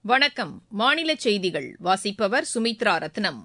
வணக்கம் மாநில செய்திகள் வாசிப்பவர் சுமித்ரா ரத்னம்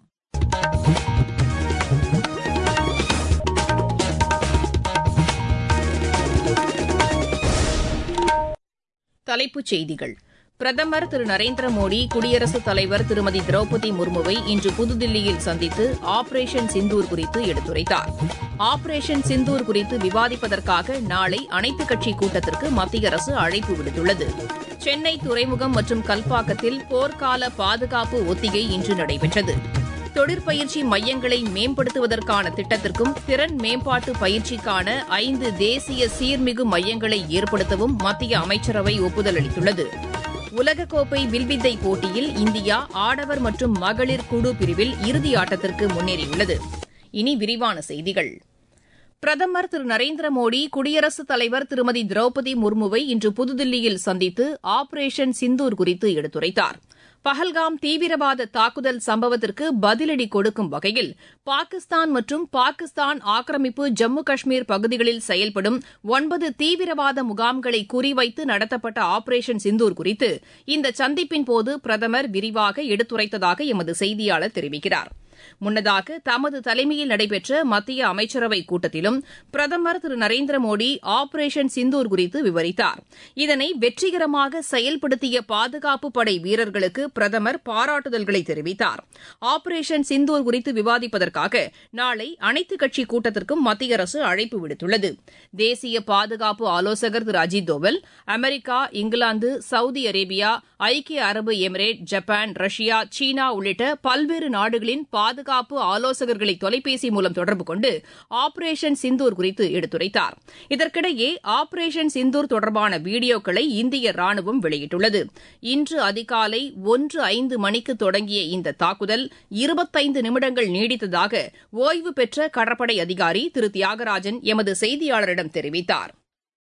தலைப்புச் செய்திகள் பிரதமர் திரு நரேந்திர மோடி குடியரசுத் தலைவர் திருமதி திரௌபதி முர்முவை இன்று புதுதில்லியில் சந்தித்து ஆபரேஷன் சிந்தூர் குறித்து எடுத்துரைத்தார் ஆபரேஷன் சிந்தூர் குறித்து விவாதிப்பதற்காக நாளை அனைத்துக் கட்சி கூட்டத்திற்கு மத்திய அரசு அழைப்பு விடுத்துள்ளது சென்னை துறைமுகம் மற்றும் கல்பாக்கத்தில் போர்க்கால பாதுகாப்பு ஒத்திகை இன்று நடைபெற்றது தொழிற்பயிற்சி மையங்களை மேம்படுத்துவதற்கான திட்டத்திற்கும் திறன் மேம்பாட்டு பயிற்சிக்கான ஐந்து தேசிய சீர்மிகு மையங்களை ஏற்படுத்தவும் மத்திய அமைச்சரவை ஒப்புதல் அளித்துள்ளது உலகக்கோப்பை வில்வித்தை போட்டியில் இந்தியா ஆடவர் மற்றும் மகளிர் குழு பிரிவில் இறுதி ஆட்டத்திற்கு முன்னேறியுள்ளது இனி விரிவான செய்திகள் பிரதமர் திரு நரேந்திர மோடி குடியரசுத் தலைவர் திருமதி திரௌபதி முர்முவை இன்று புதுதில்லியில் சந்தித்து ஆபரேஷன் சிந்தூர் குறித்து எடுத்துரைத்தார் பஹல்காம் தீவிரவாத தாக்குதல் சம்பவத்திற்கு பதிலடி கொடுக்கும் வகையில் பாகிஸ்தான் மற்றும் பாகிஸ்தான் ஆக்கிரமிப்பு ஜம்மு காஷ்மீர் பகுதிகளில் செயல்படும் ஒன்பது தீவிரவாத முகாம்களை குறிவைத்து நடத்தப்பட்ட ஆபரேஷன் சிந்தூர் குறித்து இந்த சந்திப்பின்போது பிரதமர் விரிவாக எடுத்துரைத்ததாக எமது செய்தியாளர் தெரிவிக்கிறார் முன்னதாக தமது தலைமையில் நடைபெற்ற மத்திய அமைச்சரவைக் கூட்டத்திலும் பிரதமர் திரு நரேந்திர மோடி ஆபரேஷன் சிந்தூர் குறித்து விவரித்தார் இதனை வெற்றிகரமாக செயல்படுத்திய பாதுகாப்பு படை வீரர்களுக்கு பிரதமர் பாராட்டுதல்களை தெரிவித்தார் ஆபரேஷன் சிந்தூர் குறித்து விவாதிப்பதற்காக நாளை அனைத்துக் கட்சி கூட்டத்திற்கும் மத்திய அரசு அழைப்பு விடுத்துள்ளது தேசிய பாதுகாப்பு ஆலோசகர் திரு அஜித் தோவல் அமெரிக்கா இங்கிலாந்து சவுதி அரேபியா ஐக்கிய அரபு எமிரேட் ஜப்பான் ரஷ்யா சீனா உள்ளிட்ட பல்வேறு நாடுகளின் பாதுகாப்பு ஆலோசகர்களை தொலைபேசி மூலம் தொடர்பு கொண்டு ஆபரேஷன் சிந்தூர் குறித்து எடுத்துரைத்தார் இதற்கிடையே ஆபரேஷன் சிந்தூர் தொடர்பான வீடியோக்களை இந்திய ராணுவம் வெளியிட்டுள்ளது இன்று அதிகாலை ஒன்று ஐந்து மணிக்கு தொடங்கிய இந்த தாக்குதல் இருபத்தைந்து நிமிடங்கள் நீடித்ததாக ஓய்வு பெற்ற கடற்படை அதிகாரி திரு தியாகராஜன் எமது செய்தியாளரிடம் தெரிவித்தார்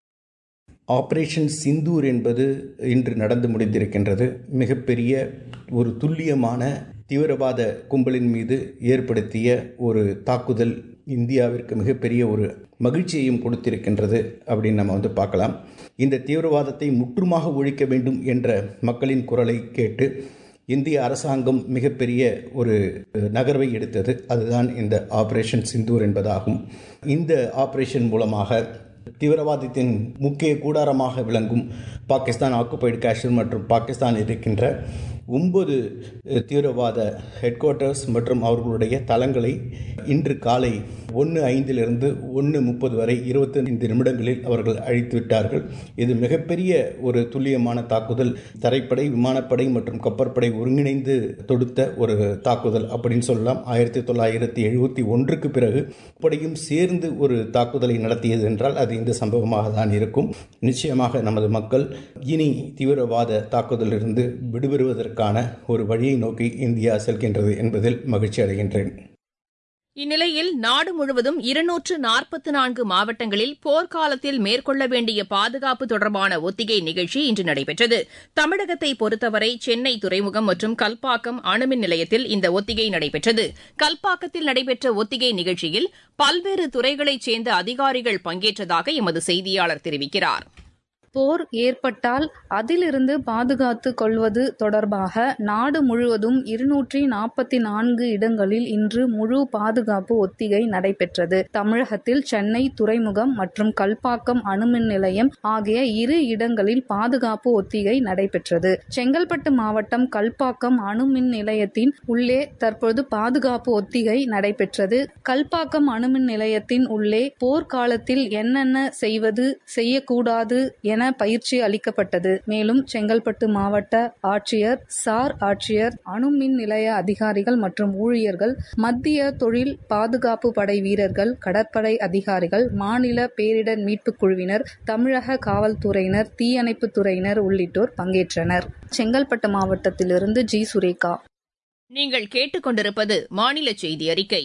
ஆபரேஷன் சிந்தூர் என்பது இன்று நடந்து முடிந்திருக்கின்றது மிகப்பெரிய ஒரு துல்லியமான தீவிரவாத கும்பலின் மீது ஏற்படுத்திய ஒரு தாக்குதல் இந்தியாவிற்கு மிகப்பெரிய ஒரு மகிழ்ச்சியையும் கொடுத்திருக்கின்றது அப்படின்னு நம்ம வந்து பார்க்கலாம் இந்த தீவிரவாதத்தை முற்றுமாக ஒழிக்க வேண்டும் என்ற மக்களின் குரலை கேட்டு இந்திய அரசாங்கம் மிகப்பெரிய ஒரு நகர்வை எடுத்தது அதுதான் இந்த ஆபரேஷன் சிந்தூர் என்பதாகும் இந்த ஆபரேஷன் மூலமாக தீவிரவாதத்தின் முக்கிய கூடாரமாக விளங்கும் பாகிஸ்தான் ஆக்குபைடு காஷ்மீர் மற்றும் பாகிஸ்தான் இருக்கின்ற ஒன்பது தீவிரவாத ஹெட் குவார்ட்டர்ஸ் மற்றும் அவர்களுடைய தளங்களை இன்று காலை ஒன்று ஐந்திலிருந்து ஒன்று முப்பது வரை இருபத்தைந்து நிமிடங்களில் அவர்கள் அழித்து விட்டார்கள் இது மிகப்பெரிய ஒரு துல்லியமான தாக்குதல் தரைப்படை விமானப்படை மற்றும் கப்பற்படை ஒருங்கிணைந்து தொடுத்த ஒரு தாக்குதல் அப்படின்னு சொல்லலாம் ஆயிரத்தி தொள்ளாயிரத்தி எழுபத்தி ஒன்றுக்கு பிறகு படையும் சேர்ந்து ஒரு தாக்குதலை நடத்தியது என்றால் அது இந்த சம்பவமாக தான் இருக்கும் நிச்சயமாக நமது மக்கள் இனி தீவிரவாத தாக்குதலிலிருந்து விடுபெறுவதற்கான ஒரு வழியை நோக்கி இந்தியா செல்கின்றது என்பதில் மகிழ்ச்சி அடைகின்றேன் இந்நிலையில் நாடு முழுவதும் இருநூற்று நாற்பத்து நான்கு மாவட்டங்களில் போர்க்காலத்தில் மேற்கொள்ள வேண்டிய பாதுகாப்பு தொடர்பான ஒத்திகை நிகழ்ச்சி இன்று நடைபெற்றது தமிழகத்தை பொறுத்தவரை சென்னை துறைமுகம் மற்றும் கல்பாக்கம் அணுமின் நிலையத்தில் இந்த ஒத்திகை நடைபெற்றது கல்பாக்கத்தில் நடைபெற்ற ஒத்திகை நிகழ்ச்சியில் பல்வேறு துறைகளைச் சேர்ந்த அதிகாரிகள் பங்கேற்றதாக எமது செய்தியாளர் தெரிவிக்கிறார் போர் ஏற்பட்டால் அதிலிருந்து பாதுகாத்து கொள்வது தொடர்பாக நாடு முழுவதும் இருநூற்றி நாற்பத்தி நான்கு இடங்களில் இன்று முழு பாதுகாப்பு ஒத்திகை நடைபெற்றது தமிழகத்தில் சென்னை துறைமுகம் மற்றும் கல்பாக்கம் அணுமின் நிலையம் ஆகிய இரு இடங்களில் பாதுகாப்பு ஒத்திகை நடைபெற்றது செங்கல்பட்டு மாவட்டம் கல்பாக்கம் அணுமின் நிலையத்தின் உள்ளே தற்போது பாதுகாப்பு ஒத்திகை நடைபெற்றது கல்பாக்கம் அணுமின் நிலையத்தின் உள்ளே போர்க்காலத்தில் என்னென்ன செய்வது செய்யக்கூடாது என என பயிற்சி அளிக்கப்பட்டது மேலும் செங்கல்பட்டு மாவட்ட ஆட்சியர் சார் ஆட்சியர் அணுமின் நிலைய அதிகாரிகள் மற்றும் ஊழியர்கள் மத்திய தொழில் பாதுகாப்பு படை வீரர்கள் கடற்படை அதிகாரிகள் மாநில பேரிடர் மீட்புக் குழுவினர் தமிழக காவல்துறையினர் தீயணைப்பு துறையினர் உள்ளிட்டோர் பங்கேற்றனர் செங்கல்பட்டு மாவட்டத்திலிருந்து ஜி சுரேகா நீங்கள் கேட்டுக்கொண்டிருப்பது மாநில செய்தி அறிக்கை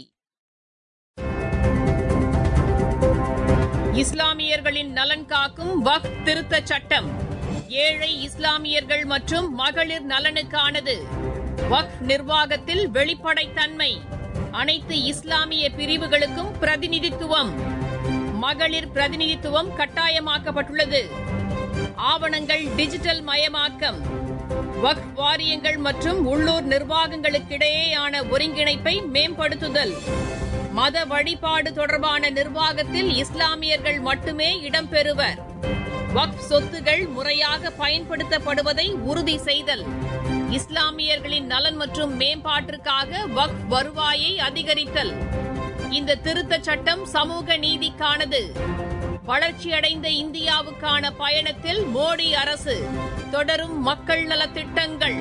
இஸ்லாமியர்களின் நலன் காக்கும் வக் திருத்த சட்டம் ஏழை இஸ்லாமியர்கள் மற்றும் மகளிர் நலனுக்கானது வக் நிர்வாகத்தில் வெளிப்படைத்தன்மை அனைத்து இஸ்லாமிய பிரிவுகளுக்கும் பிரதிநிதித்துவம் மகளிர் பிரதிநிதித்துவம் கட்டாயமாக்கப்பட்டுள்ளது ஆவணங்கள் டிஜிட்டல் மயமாக்கம் வக்ஃப் வாரியங்கள் மற்றும் உள்ளூர் நிர்வாகங்களுக்கிடையேயான ஒருங்கிணைப்பை மேம்படுத்துதல் மத வழிபாடு தொடர்பான நிர்வாகத்தில் இஸ்லாமியர்கள் மட்டுமே இடம்பெறுவர் வக்ஃப் சொத்துகள் முறையாக பயன்படுத்தப்படுவதை உறுதி செய்தல் இஸ்லாமியர்களின் நலன் மற்றும் மேம்பாட்டிற்காக வக்ஃப் வருவாயை அதிகரித்தல் இந்த திருத்தச் சட்டம் சமூக நீதிக்கானது வளர்ச்சியடைந்த இந்தியாவுக்கான பயணத்தில் மோடி அரசு தொடரும் மக்கள் நலத்திட்டங்கள்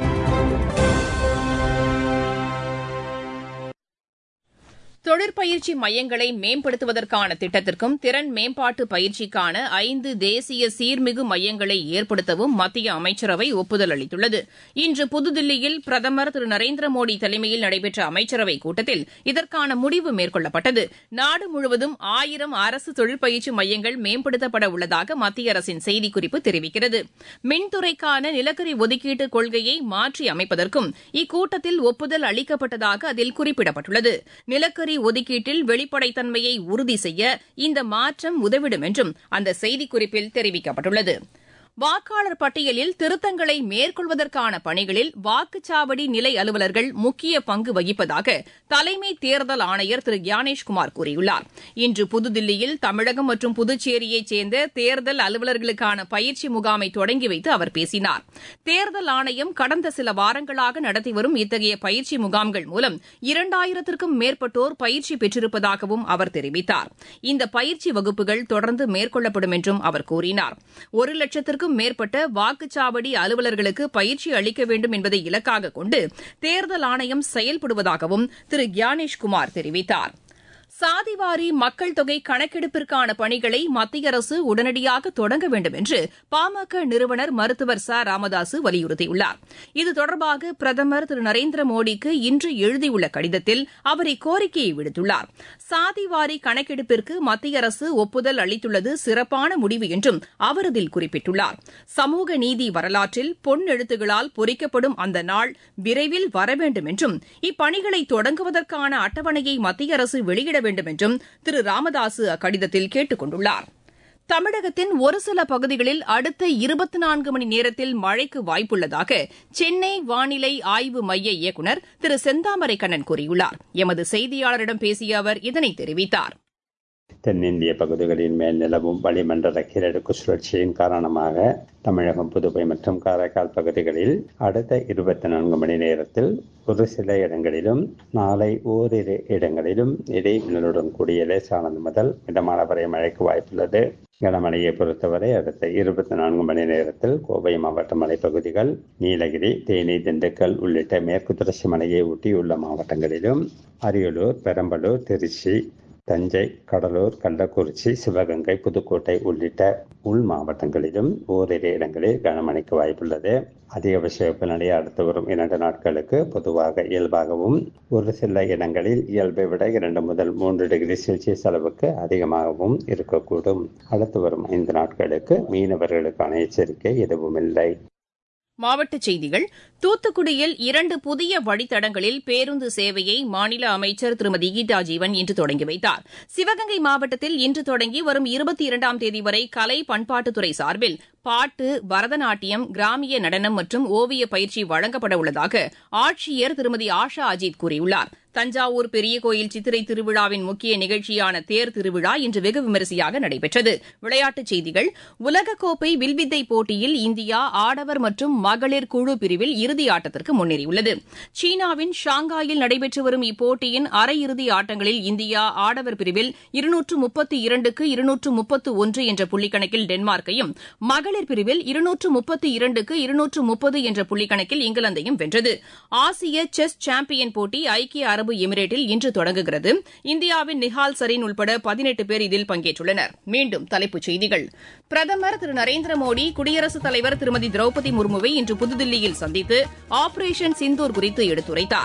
தொழிற்பயிற்சி மையங்களை மேம்படுத்துவதற்கான திட்டத்திற்கும் திறன் மேம்பாட்டு பயிற்சிக்கான ஐந்து தேசிய சீர்மிகு மையங்களை ஏற்படுத்தவும் மத்திய அமைச்சரவை ஒப்புதல் அளித்துள்ளது இன்று புதுதில்லியில் பிரதமர் திரு நரேந்திர மோடி தலைமையில் நடைபெற்ற அமைச்சரவைக் கூட்டத்தில் இதற்கான முடிவு மேற்கொள்ளப்பட்டது நாடு முழுவதும் ஆயிரம் அரசு தொழிற்பயிற்சி மையங்கள் மேம்படுத்தப்பட உள்ளதாக மத்திய அரசின் செய்திக்குறிப்பு தெரிவிக்கிறது மின்துறைக்கான நிலக்கரி ஒதுக்கீட்டு கொள்கையை மாற்றி அமைப்பதற்கும் இக்கூட்டத்தில் ஒப்புதல் அளிக்கப்பட்டதாக அதில் குறிப்பிடப்பட்டுள்ளது நிலக்கரி ஒதுக்கீட்டில் வெளிப்படைத்தன்மையை உறுதி செய்ய இந்த மாற்றம் உதவிடும் என்றும் அந்த செய்திக்குறிப்பில் தெரிவிக்கப்பட்டுள்ளது வாக்காளர் பட்டியலில் திருத்தங்களை மேற்கொள்வதற்கான பணிகளில் வாக்குச்சாவடி நிலை அலுவலர்கள் முக்கிய பங்கு வகிப்பதாக தலைமை தேர்தல் ஆணையர் திரு ஞானேஷ்குமார் கூறியுள்ளார் இன்று புதுதில்லியில் தமிழகம் மற்றும் புதுச்சேரியைச் சேர்ந்த தேர்தல் அலுவலர்களுக்கான பயிற்சி முகாமை தொடங்கி வைத்து அவர் பேசினார் தேர்தல் ஆணையம் கடந்த சில வாரங்களாக நடத்தி வரும் இத்தகைய பயிற்சி முகாம்கள் மூலம் இரண்டாயிரத்திற்கும் மேற்பட்டோர் பயிற்சி பெற்றிருப்பதாகவும் அவர் தெரிவித்தார் இந்த பயிற்சி வகுப்புகள் தொடர்ந்து மேற்கொள்ளப்படும் என்றும் அவர் கூறினார் ஒரு லட்சத்திற்கும் லட்சத்திற்கும் மேற்பட்ட வாக்குச்சாவடி அலுவலர்களுக்கு பயிற்சி அளிக்க வேண்டும் என்பதை இலக்காக கொண்டு தேர்தல் ஆணையம் செயல்படுவதாகவும் திரு கியானேஷ்குமார் தெரிவித்தார் சாதிவாரி மக்கள் தொகை கணக்கெடுப்பிற்கான பணிகளை மத்திய அரசு உடனடியாக தொடங்க வேண்டும் என்று பாமக நிறுவனர் மருத்துவர் ச ராமதாசு வலியுறுத்தியுள்ளார் இது தொடர்பாக பிரதமர் திரு நரேந்திர மோடிக்கு இன்று எழுதியுள்ள கடிதத்தில் அவர் இக்கோரிக்கையை விடுத்துள்ளார் சாதிவாரி கணக்கெடுப்பிற்கு மத்திய அரசு ஒப்புதல் அளித்துள்ளது சிறப்பான முடிவு என்றும் அவர் அதில் குறிப்பிட்டுள்ளார் சமூக நீதி வரலாற்றில் பொன் எழுத்துகளால் பொறிக்கப்படும் அந்த நாள் விரைவில் வர வேண்டும் என்றும் இப்பணிகளை தொடங்குவதற்கான அட்டவணையை மத்திய அரசு வெளியிட வேண்டும் என்றும் திரு ராமதாசு அக்கடிதத்தில் கேட்டுக் கொண்டுள்ளார் தமிழகத்தின் ஒரு சில பகுதிகளில் அடுத்த இருபத்தி நான்கு மணி நேரத்தில் மழைக்கு வாய்ப்புள்ளதாக சென்னை வானிலை ஆய்வு மைய இயக்குநர் திரு செந்தாமரை கண்ணன் கூறியுள்ளார் எமது செய்தியாளரிடம் பேசிய அவர் இதனை தெரிவித்தார் தென்னிந்திய பகுதிகளின் மேல் நிலவும் வளிமண்டல கீழடுக்கு சுழற்சியின் காரணமாக தமிழகம் புதுவை மற்றும் காரைக்கால் பகுதிகளில் அடுத்த இருபத்தி நான்கு மணி நேரத்தில் ஒரு சில இடங்களிலும் நாளை ஓரிரு இடங்களிலும் இடைமின்னலுடன் கூடிய லேசானது முதல் மிதமான வரை மழைக்கு வாய்ப்புள்ளது கனமழையை பொறுத்தவரை அடுத்த இருபத்தி நான்கு மணி நேரத்தில் கோவை மாவட்ட மலைப்பகுதிகள் நீலகிரி தேனி திண்டுக்கல் உள்ளிட்ட மேற்கு தொடர்ச்சி மலையை ஒட்டியுள்ள மாவட்டங்களிலும் அரியலூர் பெரம்பலூர் திருச்சி தஞ்சை கடலூர் கள்ளக்குறிச்சி சிவகங்கை புதுக்கோட்டை உள்ளிட்ட உள் மாவட்டங்களிலும் ஓரிரு இடங்களில் கனமழைக்கு வாய்ப்புள்ளது அதிகபட்ச வெப்பநிலை அடுத்து வரும் இரண்டு நாட்களுக்கு பொதுவாக இயல்பாகவும் ஒரு சில இடங்களில் இயல்பை விட இரண்டு முதல் மூன்று டிகிரி செல்சியஸ் அளவுக்கு அதிகமாகவும் இருக்கக்கூடும் அடுத்து வரும் ஐந்து நாட்களுக்கு மீனவர்களுக்கான எச்சரிக்கை எதுவும் இல்லை மாவட்டச் செய்திகள் தூத்துக்குடியில் இரண்டு புதிய வழித்தடங்களில் பேருந்து சேவையை மாநில அமைச்சர் திருமதி கீதா ஜீவன் இன்று தொடங்கி வைத்தார் சிவகங்கை மாவட்டத்தில் இன்று தொடங்கி வரும் இருபத்தி இரண்டாம் தேதி வரை கலை பண்பாட்டுத்துறை சார்பில் பாட்டு பரதநாட்டியம் கிராமிய நடனம் மற்றும் ஓவிய பயிற்சி வழங்கப்பட உள்ளதாக ஆட்சியர் திருமதி ஆஷா அஜித் கூறியுள்ளார் தஞ்சாவூர் பெரிய கோயில் சித்திரை திருவிழாவின் முக்கிய நிகழ்ச்சியான தேர் திருவிழா இன்று வெகு விமரிசையாக நடைபெற்றது விளையாட்டுச் செய்திகள் உலகக்கோப்பை வில்வித்தை போட்டியில் இந்தியா ஆடவர் மற்றும் மகளிர் குழு பிரிவில் இறுதி ஆட்டத்திற்கு முன்னேறியுள்ளது சீனாவின் ஷாங்காயில் நடைபெற்று வரும் இப்போட்டியின் அரையிறுதி ஆட்டங்களில் இந்தியா ஆடவர் பிரிவில் இருநூற்று முப்பத்தி இரண்டுக்கு இருநூற்று முப்பத்து ஒன்று என்ற புள்ளிக்கணக்கில் டென்மார்க்கையும் மகளிர் பிரிவில் இருநூற்று முப்பத்தி இரண்டுக்கு இருநூற்று முப்பது என்ற புள்ளிக்கணக்கில் இங்கிலாந்தையும் வென்றது ஆசிய செஸ் சாம்பியன் போட்டி ஐக்கிய அரபு எமிரேட்டில் இன்று தொடங்குகிறது இந்தியாவின் நிஹால் சரீன் உள்பட பதினெட்டு பேர் இதில் பங்கேற்றுள்ளனர் மீண்டும் தலைப்புச் செய்திகள் பிரதமர் திரு நரேந்திர மோடி குடியரசுத் தலைவர் திருமதி திரௌபதி முர்முவை இன்று புதுதில்லியில் சந்தித்து ஆபரேஷன் சிந்தூர் குறித்து எடுத்துரைத்தார்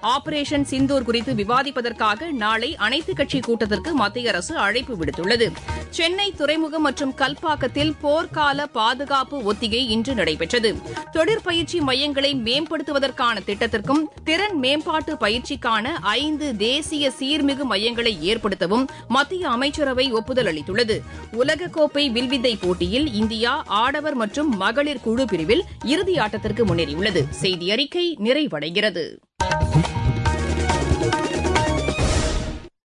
ஆபரேஷன் சிந்தூர் குறித்து விவாதிப்பதற்காக நாளை அனைத்துக் கட்சி கூட்டத்திற்கு மத்திய அரசு அழைப்பு விடுத்துள்ளது சென்னை துறைமுகம் மற்றும் கல்பாக்கத்தில் போர்க்கால பாதுகாப்பு ஒத்திகை இன்று நடைபெற்றது தொழிற்பயிற்சி மையங்களை மேம்படுத்துவதற்கான திட்டத்திற்கும் திறன் மேம்பாட்டு பயிற்சிக்கான ஐந்து தேசிய சீர்மிகு மையங்களை ஏற்படுத்தவும் மத்திய அமைச்சரவை ஒப்புதல் அளித்துள்ளது உலகக்கோப்பை வில்வித்தை போட்டியில் இந்தியா ஆடவர் மற்றும் மகளிர் குழு பிரிவில் இறுதி ஆட்டத்திற்கு முன்னேறியுள்ளது செய்தி அறிக்கை நிறைவடைகிறது